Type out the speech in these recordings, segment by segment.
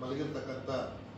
ಮಲಗಿರ್ತಕ್ಕಂಥ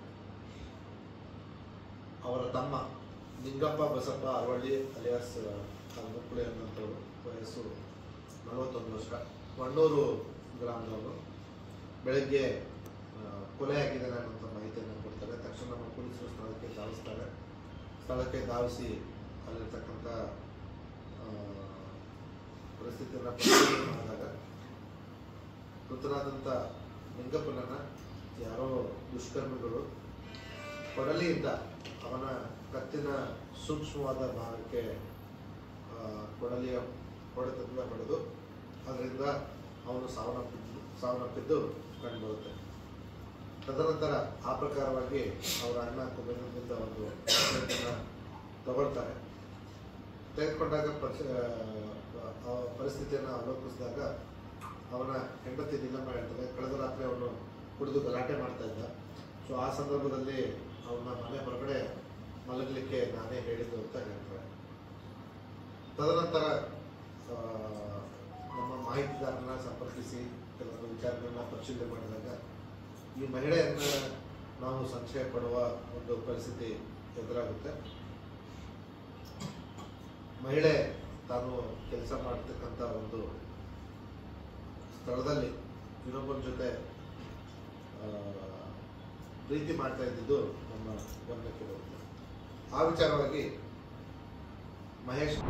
ಅವರ ತಮ್ಮ ನಿಂಗಪ್ಪ ಬಸಪ್ಪ ಅರವಳ್ಳಿ ಅಲಿಯಾಸ್ ಮುಕ್ಕುಳಿ ಅನ್ನೋಂಥವ್ರು ವಯಸ್ಸು ನಲವತ್ತೊಂದು ವರ್ಷ ಮಣ್ಣೂರು ಗ್ರಾಮದವರು ಬೆಳಗ್ಗೆ ಆ, ಕೊಲೆಯಾಗಿದ್ದಾನೆ ಅನ್ನೋಂಥ ಮಾಹಿತಿಯನ್ನು ಕೊಡ್ತಾರೆ ತಕ್ಷಣ ನಮ್ಮ ಪೊಲೀಸರು ಸ್ಥಳಕ್ಕೆ ಧಾವಿಸ್ತಾರೆ ಸ್ಥಳಕ್ಕೆ ಧಾವಿಸಿ ಅಲ್ಲಿರ್ತಕ್ಕಂಥ ಆ, ಪರಿಸ್ಥಿತಿಯನ್ನು ಪರಿಶೀಲನೆ ಮಾಡಿದಾಗ ಮೃತನಾದಂಥ ನಿಂಗಪ್ಪನನ್ನ ಯಾರೋ ದುಷ್ಕರ್ಮಿಗಳು ಕೊಡಲಿಯಿಂದ ಅವನ ಕತ್ತಿನ ಸೂಕ್ಷ್ಮವಾದ ಭಾಗಕ್ಕೆ ಆ, ಕೊಡಲಿಯ ಹೊಡೆತದಿಂದ ಹೊಡೆದು ಅದರಿಂದ ಅವನು ಸಾವನ್ನಪ್ಪಿದ್ದು ಸಾವನ್ನಪ್ಪಿದ್ದು ಕಂಡುಬರುತ್ತೆ ತದನಂತರ ಆ ಪ್ರಕಾರವಾಗಿ ಅವರ ಅಣ್ಣ ಕುಬೇರನಿಂದ ಒಂದು ಕಂಪ್ಲೇಂಟನ್ನು ತಗೊಳ್ತಾರೆ ತೆಗೆದುಕೊಂಡಾಗ ಪರಿಸ ಆ ಪರಿಸ್ಥಿತಿಯನ್ನು ಅವಲೋಕಿಸಿದಾಗ ಅವನ ಹೆಂಡತಿ ನಿಲ್ಲಮ್ಮ ಹೇಳ್ತಾರೆ ಕಳೆದ ರಾತ್ರಿ ಅವನು ಕುಡಿದು ಗಲಾಟೆ ಮಾಡ್ತಾ ಇದ್ದ ಸೊ ಆ ಸಂದರ್ಭದಲ್ಲಿ ಅವನ ಮನೆ ಹೊರಗಡೆ ಮಲಗಲಿಕ್ಕೆ ನಾನೇ ಹೇಳಿದ್ದು ಅಂತ ಹೇಳ್ತಾರೆ ತದನಂತರ ಆ, ನಮ್ಮ ಮಾಹಿತಿದಾರನ ಸಂಪರ್ಕಿಸಿ ಕೆಲವೊಂದು ವಿಚಾರಗಳನ್ನ ಪರಿಶೀಲನೆ ಮಾಡಿದಾಗ ಈ ಮಹಿಳೆಯನ್ನ ನಾವು ಸಂಶಯ ಪಡುವ ಒಂದು ಪರಿಸ್ಥಿತಿ ಎದುರಾಗುತ್ತೆ ಮಹಿಳೆ ತಾನು ಕೆಲಸ ಮಾಡ್ತಕ್ಕಂಥ ಒಂದು ಸ್ಥಳದಲ್ಲಿ ಇನ್ನೊಬ್ಬರ ಜೊತೆ ಆ, ಪ್ರೀತಿ ಮಾಡ್ತಾ ಇದ್ದಿದ್ದು ನಮ್ಮ ಗಮನಕ್ಕೆ ಬರುತ್ತೆ ಆ ವಿಚಾರವಾಗಿ ಮಹೇಶ್